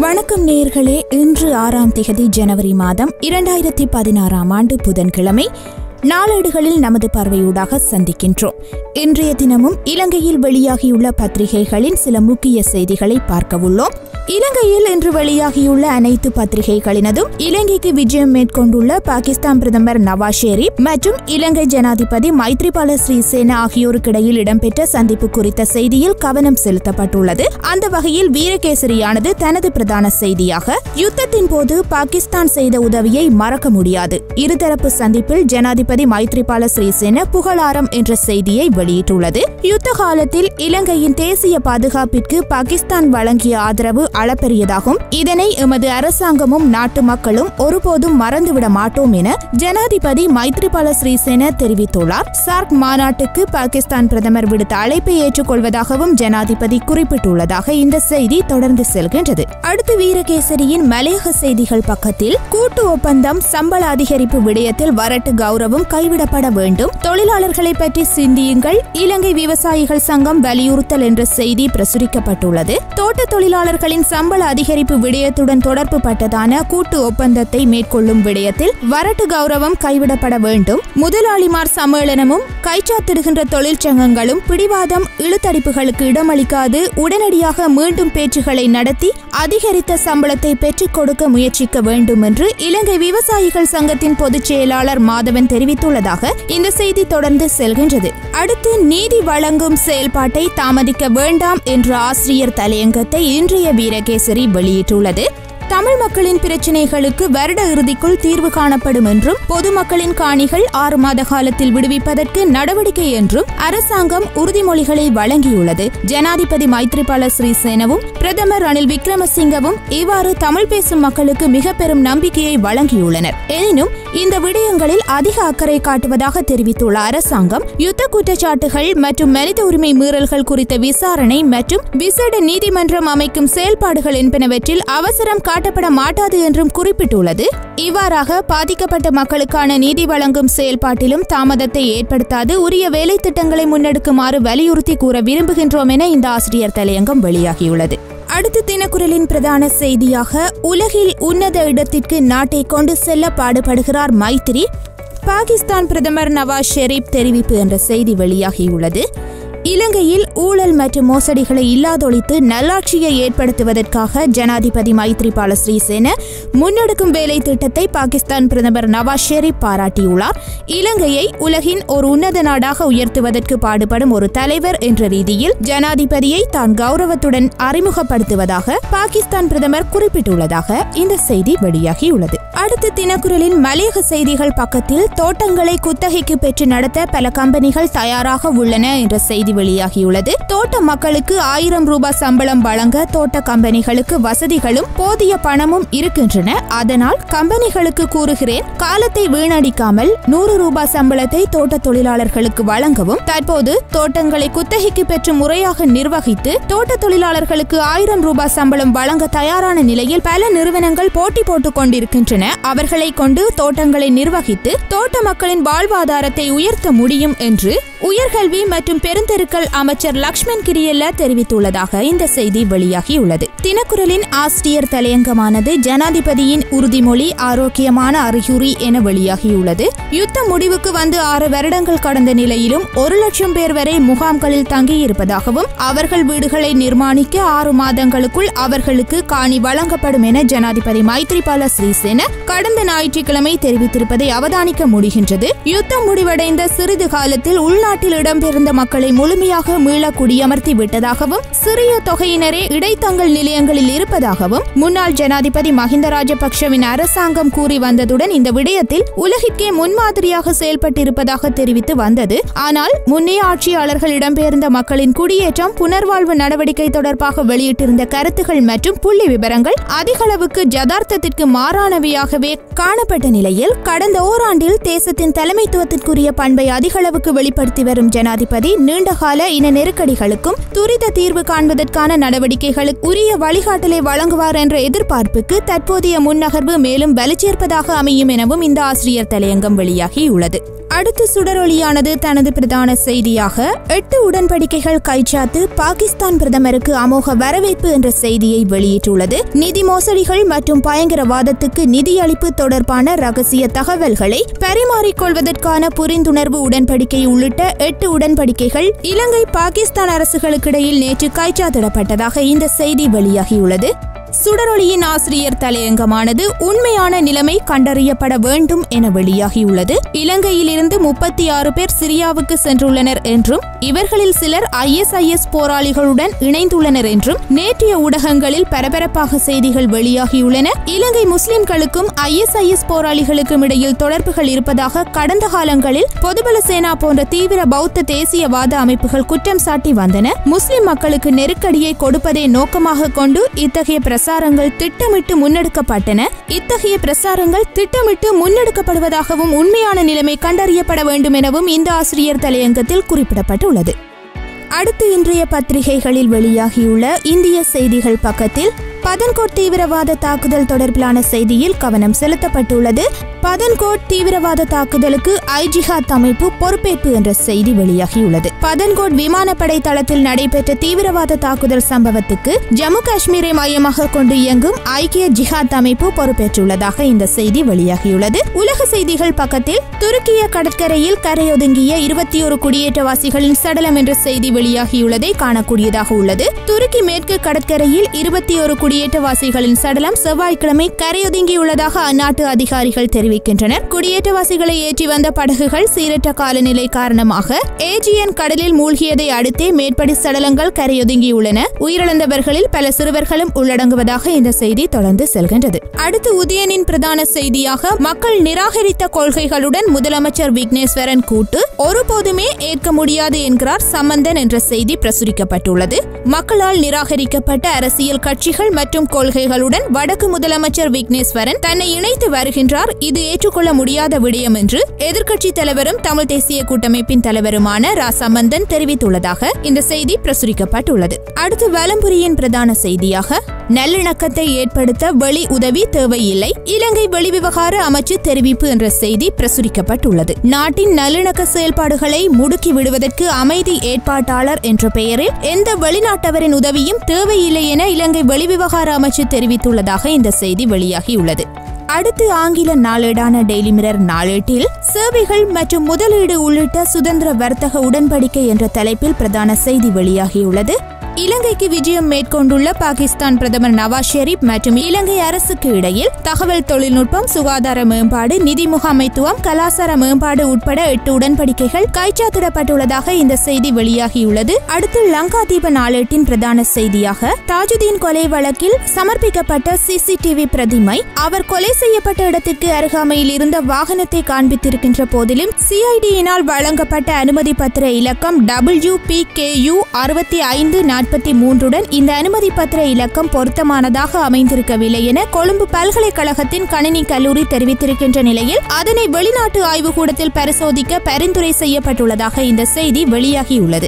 வணக்கம் நேயர்களே இன்று ஆறாம் திகதி ஜனவரி மாதம் இரண்டாயிரத்தி பதினாறாம் ஆண்டு புதன்கிழமை நாளேடுகளில் நமது பார்வையூடாக சந்திக்கின்றோம் இன்றைய தினமும் இலங்கையில் வெளியாகியுள்ள பத்திரிகைகளின் சில முக்கிய செய்திகளை பார்க்க உள்ளோம் இலங்கையில் இன்று வெளியாகியுள்ள அனைத்து பத்திரிகைகளினதும் இலங்கைக்கு விஜயம் மேற்கொண்டுள்ள பாகிஸ்தான் பிரதமர் நவாஸ் ஷெரீப் மற்றும் இலங்கை ஜனாதிபதி மைத்ரிபால ஸ்ரீசேனா ஆகியோருக்கிடையில் இடம்பெற்ற சந்திப்பு குறித்த செய்தியில் கவனம் செலுத்தப்பட்டுள்ளது அந்த வகையில் வீரகேசரியானது தனது பிரதான செய்தியாக யுத்தத்தின் போது பாகிஸ்தான் செய்த உதவியை மறக்க முடியாது இருதரப்பு சந்திப்பில் ஜனாதிபதி மைத்ரிபால ஸ்ரீசேன புகழாரம் என்ற செய்தியை வெளியிட்டுள்ளது யுத்த காலத்தில் இலங்கையின் தேசிய பாதுகாப்பிற்கு பாகிஸ்தான் வழங்கிய ஆதரவு அளப்பெரியதாகும் இதனை எமது அரசாங்கமும் நாட்டு மக்களும் ஒருபோதும் மறந்துவிட மாட்டோம் என ஜனாதிபதி மைத்ரிபால ஸ்ரீசேன தெரிவித்துள்ளார் சார்க் மாநாட்டுக்கு பாகிஸ்தான் பிரதமர் விடுத்த அழைப்பை ஏற்றுக்கொள்வதாகவும் ஜனாதிபதி குறிப்பிட்டுள்ளதாக இந்த செய்தி தொடர்ந்து செல்கின்றது அடுத்து வீரகேசரியின் மலையக செய்திகள் பக்கத்தில் கூட்டு ஒப்பந்தம் சம்பள அதிகரிப்பு விடயத்தில் வரட்டு கௌரவம் கைவிடப்பட வேண்டும் தொழிலாளர்களை பற்றி சிந்தியுங்கள் இலங்கை விவசாயிகள் சங்கம் வலியுறுத்தல் என்ற செய்தி பிரசுரிக்கப்பட்டுள்ளது தோட்ட தொழிலாளர்களின் சம்பள அதிகரிப்பு விடயத்துடன் தொடர்பு பட்டதான கூட்டு ஒப்பந்தத்தை மேற்கொள்ளும் விடயத்தில் வரட்டு கௌரவம் கைவிடப்பட வேண்டும் முதலாளிமார் சம்மேளனமும் கைச்சாத்திடுகின்ற தொழிற்சங்கங்களும் பிடிவாதம் இழுத்தடிப்புகளுக்கு இடமளிக்காது உடனடியாக மீண்டும் பேச்சுகளை நடத்தி அதிகரித்த சம்பளத்தை பெற்றுக் கொடுக்க முயற்சிக்க வேண்டும் என்று இலங்கை விவசாயிகள் சங்கத்தின் பொதுச் செயலாளர் மாதவன் தெரிவித்துள்ளதாக இந்த செய்தி தொடர்ந்து செல்கின்றது அடுத்து நீதி வழங்கும் செயல்பாட்டை தாமதிக்க வேண்டாம் என்ற ஆசிரியர் தலையங்கத்தை இன்றைய வீரகேசரி வெளியிட்டுள்ளது தமிழ் மக்களின் பிரச்சினைகளுக்கு வருட இறுதிக்குள் தீர்வு காணப்படும் என்றும் பொதுமக்களின் காணிகள் ஆறு மாத காலத்தில் விடுவிப்பதற்கு நடவடிக்கை என்றும் அரசாங்கம் உறுதிமொழிகளை வழங்கியுள்ளது ஜனாதிபதி மைத்ரிபால ஸ்ரீசேனவும் பிரதமர் ரணில் விக்ரமசிங்கவும் இவ்வாறு தமிழ் பேசும் மக்களுக்கு மிக பெரும் நம்பிக்கையை வழங்கியுள்ளனர் எனினும் இந்த விடயங்களில் அதிக அக்கறை காட்டுவதாக தெரிவித்துள்ள அரசாங்கம் யுத்த குற்றச்சாட்டுகள் மற்றும் மனித உரிமை மீறல்கள் குறித்த விசாரணை மற்றும் விசேட நீதிமன்றம் அமைக்கும் செயல்பாடுகள் என்பனவற்றில் அவசரம் காட்டப்பட மாட்டாது என்றும் குறிப்பிட்டுள்ளது இவ்வாறாக பாதிக்கப்பட்ட மக்களுக்கான நீதி வழங்கும் செயல்பாட்டிலும் தாமதத்தை ஏற்படுத்தாது உரிய வேலை திட்டங்களை முன்னெடுக்குமாறு வலியுறுத்தி கூற விரும்புகின்றோம் என இந்த ஆசிரியர் தலையங்கம் வெளியாகியுள்ளது அடுத்து தினக்குரலின் பிரதான செய்தியாக உலகில் உன்னத இடத்திற்கு நாட்டை கொண்டு செல்ல பாடுபடுகிறார் மைத்திரி பாகிஸ்தான் பிரதமர் நவாஸ் ஷெரீப் தெரிவிப்பு என்ற செய்தி வெளியாகியுள்ளது இலங்கையில் ஊழல் மற்றும் மோசடிகளை இல்லாதொழித்து நல்லாட்சியை ஏற்படுத்துவதற்காக ஜனாதிபதி மைத்ரிபால ஸ்ரீசேன முன்னெடுக்கும் வேலை திட்டத்தை பாகிஸ்தான் பிரதமர் நவாஸ் ஷெரீப் பாராட்டியுள்ளார் இலங்கையை உலகின் ஒரு உன்னத நாடாக உயர்த்துவதற்கு பாடுபடும் ஒரு தலைவர் என்ற ரீதியில் ஜனாதிபதியை தான் கௌரவத்துடன் அறிமுகப்படுத்துவதாக பாகிஸ்தான் பிரதமர் குறிப்பிட்டுள்ளதாக இந்த செய்தி வெளியாகியுள்ளது அடுத்து தினக்குரலின் மலையக செய்திகள் பக்கத்தில் தோட்டங்களை குத்தகைக்கு பெற்று நடத்த பல கம்பெனிகள் தயாராக உள்ளன என்ற செய்தி வெளியாகியுள்ளது தோட்ட மக்களுக்கு ஆயிரம் ரூபாய் சம்பளம் வழங்க தோட்ட கம்பெனிகளுக்கு வசதிகளும் போதிய பணமும் இருக்கின்றன அதனால் கம்பெனிகளுக்கு கூறுகிறேன் காலத்தை வீணடிக்காமல் நூறு ரூபாய் சம்பளத்தை தோட்ட தொழிலாளர்களுக்கு வழங்கவும் தற்போது தோட்டங்களை குத்தகைக்கு பெற்று முறையாக நிர்வகித்து தோட்ட தொழிலாளர்களுக்கு ஆயிரம் ரூபாய் சம்பளம் வழங்க தயாரான நிலையில் பல நிறுவனங்கள் போட்டி போட்டுக் கொண்டிருக்கின்றன அவர்களை கொண்டு தோட்டங்களை நிர்வகித்து தோட்ட மக்களின் வாழ்வாதாரத்தை உயர்த்த முடியும் என்று உயர்கல்வி மற்றும் பெருந்தெருக்கள் அமைச்சர் லக்ஷ்மண் கிரியல்ல தெரிவித்துள்ளதாக இந்த செய்தி வெளியாகியுள்ளது தினக்குரலின் ஆசிரியர் தலையங்கமானது ஜனாதிபதியின் உறுதிமொழி ஆரோக்கியமான அறிகுறி என வெளியாகியுள்ளது யுத்த முடிவுக்கு வந்து ஆறு வருடங்கள் கடந்த நிலையிலும் ஒரு லட்சம் பேர் வரை முகாம்களில் தங்கியிருப்பதாகவும் அவர்கள் வீடுகளை நிர்மாணிக்க ஆறு மாதங்களுக்குள் அவர்களுக்கு காணி வழங்கப்படும் என ஜனாதிபதி மைத்ரிபால ஸ்ரீசேன கடந்த ஞாயிற்றுக்கிழமை தெரிவித்திருப்பதை அவதானிக்க முடிகின்றது யுத்தம் முடிவடைந்த சிறிது காலத்தில் உள்நாட்டில் இடம்பெயர்ந்த மக்களை முழுமையாக மீள குடியமர்த்தி விட்டதாகவும் சிறிய தொகையினரே இடைத்தங்கல் நிலையங்களில் இருப்பதாகவும் முன்னாள் ஜனாதிபதி மஹிந்த ராஜபக்ஷவின் அரசாங்கம் கூறி வந்ததுடன் இந்த விடயத்தில் உலகிற்கே முன்மாதிரியாக செயல்பட்டிருப்பதாக தெரிவித்து வந்தது ஆனால் முன்னைய ஆட்சியாளர்கள் இடம்பெயர்ந்த மக்களின் குடியேற்றம் புனர்வாழ்வு நடவடிக்கை தொடர்பாக வெளியிட்டிருந்த கருத்துகள் மற்றும் புள்ளி விவரங்கள் அதிகளவுக்கு ஜதார்த்தத்திற்கு மாறானவையாகவே காணப்பட்ட நிலையில் கடந்த ஓராண்டில் தேசத்தின் தலைமைத்துவத்திற்குரிய பண்பை அதிகளவுக்கு வெளிப்படுத்தி வரும் ஜனாதிபதி நீண்டகால இன நெருக்கடிகளுக்கும் துரித தீர்வு காண்பதற்கான நடவடிக்கைகளுக்கு உரிய வழிகாட்டலை வழங்குவார் என்ற எதிர்பார்ப்புக்கு தற்போதைய முன்னகர்வு மேலும் வலுச்சேர்ப்பதாக அமையும் எனவும் இந்த ஆசிரியர் தலையங்கம் வெளியாகியுள்ளது அடுத்த சுடரொளியானது தனது பிரதான செய்தியாக எட்டு உடன்படிக்கைகள் கைச்சாத்து பாகிஸ்தான் பிரதமருக்கு அமோக வரவேற்பு என்ற செய்தியை வெளியிட்டுள்ளது நிதி மோசடிகள் மற்றும் பயங்கரவாதத்துக்கு நிதியளிப்பு தொடர்பான ரகசிய தகவல்களை பரிமாறிக்கொள்வதற்கான புரிந்துணர்வு உடன்படிக்கை உள்ளிட்ட எட்டு உடன்படிக்கைகள் இலங்கை பாகிஸ்தான் அரசுகளுக்கிடையில் நேற்று கைச்சாத்திடப்பட்டதாக இந்த செய்தி வெளியாகியுள்ளது சுடரொளியின் ஆசிரியர் தலையங்கமானது உண்மையான நிலைமை கண்டறியப்பட வேண்டும் என வெளியாகியுள்ளது இலங்கையிலிருந்து முப்பத்தி ஆறு பேர் சிரியாவுக்கு சென்றுள்ளனர் என்றும் இவர்களில் சிலர் ஐஎஸ்ஐஎஸ் போராளிகளுடன் இணைந்துள்ளனர் என்றும் நேற்றைய ஊடகங்களில் பரபரப்பாக செய்திகள் வெளியாகியுள்ளன இலங்கை முஸ்லிம்களுக்கும் ஐஎஸ்ஐஎஸ் போராளிகளுக்கும் இடையில் தொடர்புகள் இருப்பதாக கடந்த காலங்களில் பொதுபல சேனா போன்ற தீவிர பௌத்த தேசியவாத அமைப்புகள் குற்றம் சாட்டி வந்தன முஸ்லிம் மக்களுக்கு நெருக்கடியை கொடுப்பதை நோக்கமாக கொண்டு இத்தகைய பிரசாரங்கள் திட்டமிட்டு முன்னெடுக்கப்பட்டன இத்தகைய பிரசாரங்கள் திட்டமிட்டு முன்னெடுக்கப்படுவதாகவும் உண்மையான நிலைமை கண்டறியப்பட வேண்டும் எனவும் இந்த ஆசிரியர் தலையங்கத்தில் குறிப்பிடப்பட்டுள்ளது அடுத்து இன்றைய பத்திரிகைகளில் வெளியாகியுள்ள இந்திய செய்திகள் பக்கத்தில் பதன்கோட் தீவிரவாத தாக்குதல் தொடர்பிலான செய்தியில் கவனம் செலுத்தப்பட்டுள்ளது பதன்கோட் தீவிரவாத தாக்குதலுக்கு ஐஜிஹாத் அமைப்பு பொறுப்பேற்பு என்ற செய்தி வெளியாகியுள்ளது பதன்கோட் விமானப்படை தளத்தில் நடைபெற்ற தீவிரவாத தாக்குதல் சம்பவத்துக்கு ஜம்மு காஷ்மீரை மையமாக கொண்டு இயங்கும் ஐக்கிய ஜிஹாத் அமைப்பு பொறுப்பேற்றுள்ளதாக இந்த செய்தி வெளியாகியுள்ளது உலக செய்திகள் பக்கத்தில் துருக்கிய கடற்கரையில் கரையொதுங்கிய இருபத்தி ஒரு குடியேற்றவாசிகளின் சடலம் என்ற செய்தி வெளியாகியுள்ளதை காணக்கூடியதாக உள்ளது துருக்கி மேற்கு கடற்கரையில் இருபத்தி ஒரு குடியேற்றவாசிகளின் சடலம் செவ்வாய்க்கிழமை கரையொதுங்கியுள்ளதாக அந்நாட்டு அதிகாரிகள் தெரிவிக்கின்றனர் குடியேற்றவாசிகளை ஏற்றி வந்த படகுகள் சீரற்ற காலநிலை காரணமாக ஏஜியன் கடலில் மூழ்கியதை அடுத்தே மேற்படி சடலங்கள் கரையொதுங்கியுள்ளன உயிரிழந்தவர்களில் பல சிறுவர்களும் உள்ளடங்குவதாக இந்த செய்தி தொடர்ந்து செல்கின்றது அடுத்து உதயனின் பிரதான செய்தியாக மக்கள் நிராகரித்த கொள்கைகளுடன் முதலமைச்சர் விக்னேஸ்வரன் கூட்டு ஒருபோதுமே ஏற்க முடியாது என்கிறார் சம்பந்தன் என்ற செய்தி பிரசுரிக்கப்பட்டுள்ளது மக்களால் நிராகரிக்கப்பட்ட அரசியல் கட்சிகள் மற்றும் கொள்கைகளுடன் வடக்கு முதலமைச்சர் விக்னேஸ்வரன் தன்னை இணைத்து வருகின்றார் இது ஏற்றுக்கொள்ள முடியாத விடயம் என்று எதிர்க்கட்சி தலைவரும் தமிழ் தேசிய கூட்டமைப்பின் தலைவருமான ரா சம்பந்தன் தெரிவித்துள்ளதாக இந்த செய்தி பிரசுரிக்கப்பட்டுள்ளது அடுத்து வலம்புரியின் பிரதான செய்தியாக நல்லிணக்கத்தை ஏற்படுத்த வெளி உதவி தேவையில்லை இலங்கை வெளிவிவகார அமைச்சு தெரிவிப்பு என்ற செய்தி பிரசுரிக்கப்பட்டுள்ளது நாட்டின் நல்லிணக்க செயல்பாடுகளை முடுக்கி விடுவதற்கு அமைதி ஏற்பாட்டாளர் என்ற பெயரில் எந்த வெளிநாட்டவரின் உதவியும் தேவையில்லை என இலங்கை வெளிவிவகார அமைச்சு தெரிவித்துள்ளதாக இந்த செய்தி வெளியாகியுள்ளது அடுத்து ஆங்கில நாளேடான டெய்லி மிரர் நாளேட்டில் சேவைகள் மற்றும் முதலீடு உள்ளிட்ட சுதந்திர வர்த்தக உடன்படிக்கை என்ற தலைப்பில் பிரதான செய்தி வெளியாகியுள்ளது இலங்கைக்கு விஜயம் மேற்கொண்டுள்ள பாகிஸ்தான் பிரதமர் நவாஸ் ஷெரீப் மற்றும் இலங்கை அரசுக்கு இடையில் தகவல் தொழில்நுட்பம் சுகாதார மேம்பாடு நிதி முகாமைத்துவம் கலாசார மேம்பாடு உட்பட எட்டு உடன்படிக்கைகள் கைச்சாத்திடப்பட்டுள்ளதாக இந்த செய்தி வெளியாகியுள்ளது அடுத்து லங்கா தீப நாளேட்டின் பிரதான செய்தியாக தாஜுதீன் கொலை வழக்கில் சமர்ப்பிக்கப்பட்ட சிசிடிவி பிரதிமை அவர் கொலை செய்யப்பட்ட இடத்திற்கு அருகாமையில் இருந்த வாகனத்தை காண்பித்திருக்கின்ற போதிலும் சிஐடியினால் வழங்கப்பட்ட அனுமதி பத்திர இலக்கம் டபிள்யூ பி கே யூ அறுபத்தி ஐந்து நாற்பத்தி மூன்றுடன் இந்த அனுமதி பத்திர இலக்கம் பொருத்தமானதாக அமைந்திருக்கவில்லை என கொழும்பு பல்கலைக்கழகத்தின் கணினி கல்லூரி தெரிவித்திருக்கின்ற நிலையில் அதனை வெளிநாட்டு ஆய்வுக்கூடத்தில் பரிசோதிக்க பரிந்துரை செய்யப்பட்டுள்ளதாக இந்த செய்தி வெளியாகியுள்ளது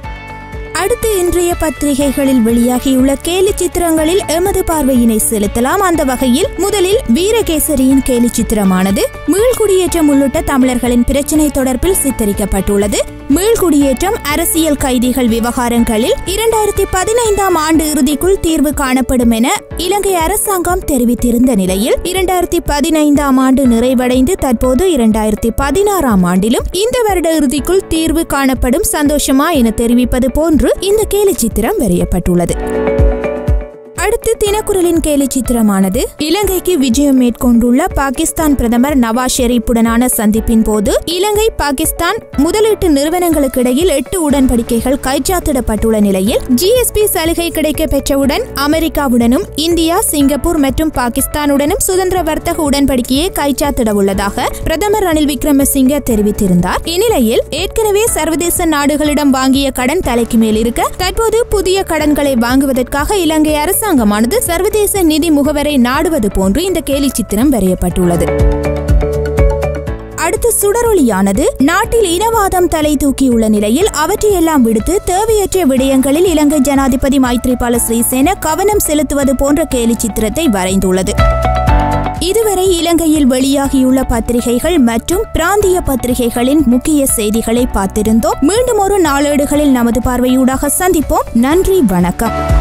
அடுத்து இன்றைய பத்திரிகைகளில் வெளியாகியுள்ள கேலி சித்திரங்களில் எமது பார்வையினை செலுத்தலாம் அந்த வகையில் முதலில் வீரகேசரியின் கேலி சித்திரமானது மீள்குடியேற்றம் உள்ளிட்ட தமிழர்களின் பிரச்சினை தொடர்பில் சித்தரிக்கப்பட்டுள்ளது மீள்குடியேற்றம் அரசியல் கைதிகள் விவகாரங்களில் இரண்டாயிரத்தி பதினைந்தாம் ஆண்டு இறுதிக்குள் தீர்வு காணப்படும் என இலங்கை அரசாங்கம் தெரிவித்திருந்த நிலையில் இரண்டாயிரத்தி பதினைந்தாம் ஆண்டு நிறைவடைந்து தற்போது இரண்டாயிரத்தி பதினாறாம் ஆண்டிலும் இந்த வருட இறுதிக்குள் தீர்வு காணப்படும் சந்தோஷமா என தெரிவிப்பது போன்று இந்த கேலி சித்திரம் வரையப்பட்டுள்ளது அடுத்து தினக்குரலின் கேலி சித்திரமானது இலங்கைக்கு விஜயம் மேற்கொண்டுள்ள பாகிஸ்தான் பிரதமர் நவாஸ் ஷெரீப்புடனான சந்திப்பின் போது இலங்கை பாகிஸ்தான் முதலீட்டு நிறுவனங்களுக்கு இடையில் எட்டு உடன்படிக்கைகள் கைச்சாத்திடப்பட்டுள்ள நிலையில் ஜிஎஸ்பி சலுகை கிடைக்க பெற்றவுடன் அமெரிக்காவுடனும் இந்தியா சிங்கப்பூர் மற்றும் பாகிஸ்தானுடனும் சுதந்திர வர்த்தக உடன்படிக்கையை கைச்சாத்திட உள்ளதாக பிரதமர் ரணில் விக்ரமசிங்க தெரிவித்திருந்தார் இந்நிலையில் ஏற்கனவே சர்வதேச நாடுகளிடம் வாங்கிய கடன் தலைக்கு மேல் இருக்க தற்போது புதிய கடன்களை வாங்குவதற்காக இலங்கை அரசாங்கமானது சர்வதேச நிதி முகவரை நாடுவது போன்று இந்த கேலி சித்திரம் வரையப்பட்டுள்ளது அடுத்து சுடரொளியானது நாட்டில் இனவாதம் தலை தூக்கியுள்ள நிலையில் அவற்றையெல்லாம் விடுத்து தேவையற்ற விடயங்களில் இலங்கை ஜனாதிபதி மைத்ரிபால ஸ்ரீசேன கவனம் செலுத்துவது போன்ற கேலி சித்திரத்தை வரைந்துள்ளது இதுவரை இலங்கையில் வெளியாகியுள்ள பத்திரிகைகள் மற்றும் பிராந்திய பத்திரிகைகளின் முக்கிய செய்திகளை பார்த்திருந்தோம் மீண்டும் ஒரு நாளேடுகளில் நமது பார்வையூடாக சந்திப்போம் நன்றி வணக்கம்